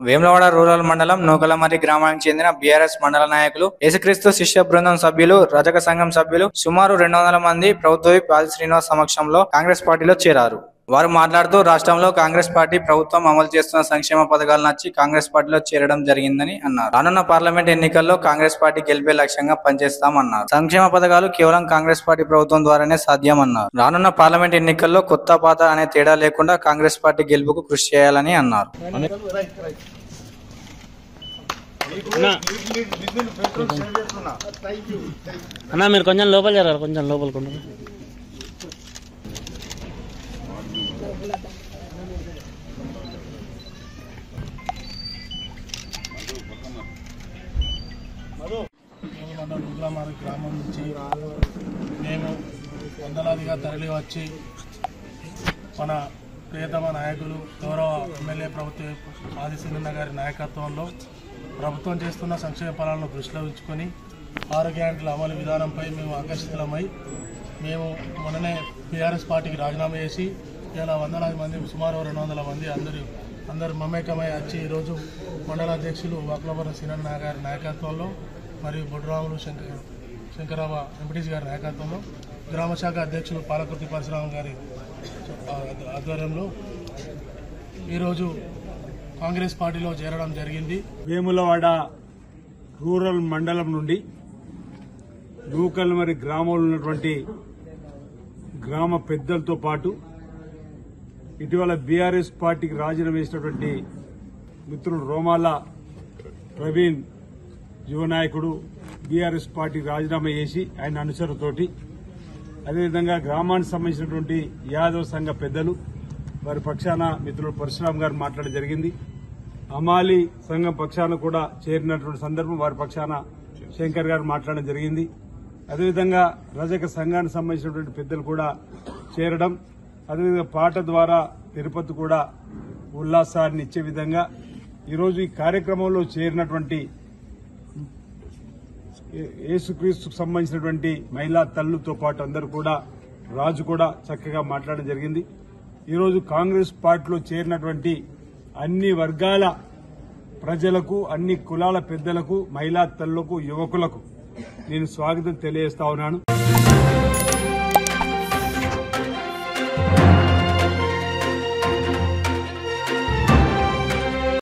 Vemulawada rural మండలం నూకలమర్రి గ్రామానికి చెందిన బీఆర్ఎస్ మండల నాయకులు యేసుక్రీస్తు శిష్య బృందం సభ్యులు రజక సంఘం సభ్యులు సుమారు రెండు వందల మంది ప్రభుత్వ విప్ ఆది శ్రీనివాస్ సమక్షంలో కాంగ్రెస్ పార్టీలో చేరారు వారు మాట్లాడుతూ రాష్ట్రంలో కాంగ్రెస్ పార్టీ ప్రభుత్వం అమలు చేస్తున్న సంక్షేమ పథకాలు నచ్చి కాంగ్రెస్ పార్టీలో చేరడం జరిగిందని అన్నారు రానున్న పార్లమెంట్ ఎన్నికల్లో కాంగ్రెస్ పార్టీ గెలిపే లక్ష్యంగా పనిచేస్తామన్నారు సంక్షేమ పథకాలు కేవలం కాంగ్రెస్ పార్టీ ప్రభుత్వం ద్వారానే సాధ్యమన్నారు రానున్న పార్లమెంట్ ఎన్నికల్లో కొత్త పాత అనే తేడా లేకుండా కాంగ్రెస్ పార్టీ గెలుపుకు కృషి చేయాలని అన్నారు అన్నా మీరు కొంచెం లోపల జరగాలి కొంచెం లోపలికి ఉండరు మన రుద్రమారి గ్రామం నుంచి మేము వందలాదిగా తరలి వచ్చి మన ప్రియతమ నాయకులు గౌరవ ఎమ్మెల్యే ప్రభుత్వ ఆదిశీలన్న గారి నాయకత్వంలో ప్రభుత్వం చేస్తున్న సంక్షేమ ఫలాలను దృష్టిలో ఉంచుకొని ఆరు గ్యారెంటీల అమలు విధానంపై మేము ఆకర్షితులమై మేము మొన్ననే బీఆర్ఎస్ పార్టీకి రాజీనామా చేసి ఇలా వందలాది మంది సుమారు రెండు వందల మంది అందరూ అందరు మమేకమై వచ్చి ఈరోజు మండల అధ్యక్షులు వాకులవరం సినన్న గారి నాయకత్వంలో మరియు బొడ్రాములు శంకర్ శంకరావ ఎంపీటీసీ గారి నాయకత్వంలో గ్రామ శాఖ అధ్యక్షులు పాలకుర్తి పరశురామ గారి ఆధ్వర్యంలో ఈరోజు కాంగ్రెస్ పార్టీలో చేరడం జరిగింది వేములవాడ రూరల్ మండలం నుండి నూకల్మరి గ్రామంలో ఉన్నటువంటి గ్రామ పెద్దలతో పాటు ఇటీవల బీఆర్ఎస్ పార్టీకి రాజీనామా వేసినటువంటి మిత్రుడు రోమాల ప్రవీణ్ యువ నాయకుడు బీఆర్ఎస్ పార్టీకి రాజీనామా చేసి ఆయన అనుసరణతోటి అదేవిధంగా గ్రామానికి సంబంధించినటువంటి యాదవ్ సంఘ పెద్దలు వారి పక్షాన మిత్రుడు పరశురాం గారు మాట్లాడడం జరిగింది అమాలి సంఘం పక్షాన కూడా చేరినటువంటి సందర్భం వారి పక్షాన శంకర్ గారు మాట్లాడడం జరిగింది అదేవిధంగా రజక సంఘానికి సంబంధించినటువంటి పెద్దలు కూడా చేరడం అదేవిధంగా పాట ద్వారా తిరుపతి కూడా ఉల్లాసాన్ని ఇచ్చే విధంగా ఈరోజు ఈ కార్యక్రమంలో చేరినటువంటి ఏ- యేసుక్రీస్తుకు సంబంధించినటువంటి మహిళా తల్లుతో పాటు అందరూ కూడా రాజు కూడా చక్కగా మాట్లాడడం జరిగింది ఈరోజు కాంగ్రెస్ పార్టీలో చేరినటువంటి అన్ని వర్గాల ప్రజలకు అన్ని కులాల పెద్దలకు మహిళా తల్లులకు యువకులకు నేను స్వాగతం తెలియజేస్తా ఉన్నాను